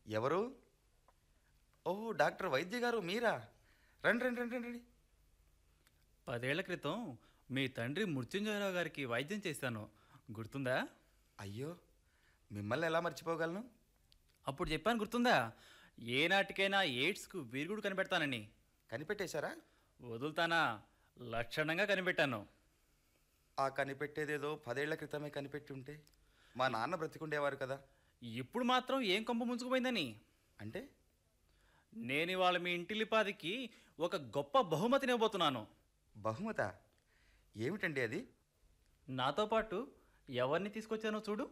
ఎవరు ఓహో డాక్టర్ వైద్య గారు మీరా రండి రండి రండి రండి పదేళ్ల క్రితం మీ తండ్రి మృత్యుంజయరావు గారికి వైద్యం చేశాను గుర్తుందా అయ్యో మిమ్మల్ని ఎలా మర్చిపోగలను అప్పుడు చెప్పాను గుర్తుందా ఏనాటికైనా ఎయిడ్స్కు వీరుగుడు కనిపెడతానని కనిపెట్టేశారా వదులుతానా లక్షణంగా కనిపెట్టాను ఆ కనిపెట్టేదేదో పదేళ్ల క్రితమే కనిపెట్టి ఉంటే మా నాన్న బ్రతికుండేవారు కదా ఇప్పుడు మాత్రం ఏం కొంప ముంచుకుపోయిందని అంటే నేను ఇవాళ మీ ఇంటిలిపాదికి ఒక గొప్ప బహుమతిని ఇవ్వబోతున్నాను బహుమత ఏమిటండి అది నాతో పాటు ఎవరిని తీసుకొచ్చానో చూడు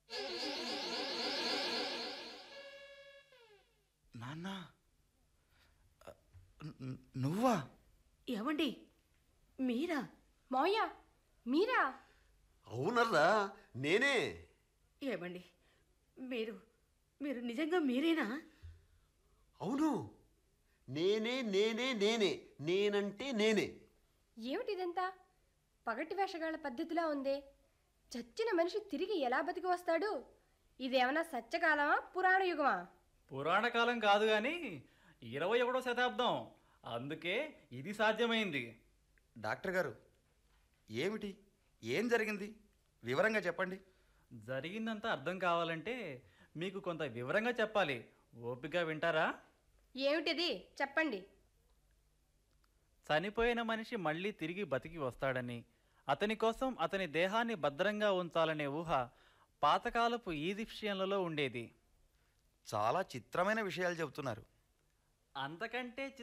నాన్న అ, ను- నువ్వా ఏమండి మీరా మావయ్య మీరా అవునర్రా నేనే ఏమండి మీరు మీరు నిజంగా మీరేనా అవును నేనే నేనే నేనే నేనంటే నేనే ఏమిటి ఇదంతా పగటి వేషగాళ్ళ పద్ధతిలా ఉందే చచ్చిన మనిషి తిరిగి ఎలా బతికి వస్తాడు ఇదేమన్నా సత్యకాలమా పురాణ యుగమా పురాణ కాలం కాదు కానీ ఇరవై ఒకటో శతాబ్దం అందుకే ఇది సాధ్యమైంది డాక్టర్ గారు ఏమిటి ఏం జరిగింది వివరంగా చెప్పండి జరిగిందంతా అర్థం కావాలంటే మీకు కొంత వివరంగా చెప్పాలి ఓపిక వింటారా ఏమిటిది చెప్పండి చనిపోయిన మనిషి మళ్ళీ తిరిగి బతికి వస్తాడని అతని కోసం అతని దేహాన్ని భద్రంగా ఉంచాలనే ఊహ పాతకాలపు ఈజిప్షియన్లలో ఉండేది చాలా చిత్రమైన విషయాలు చెబుతున్నారు అంతకంటే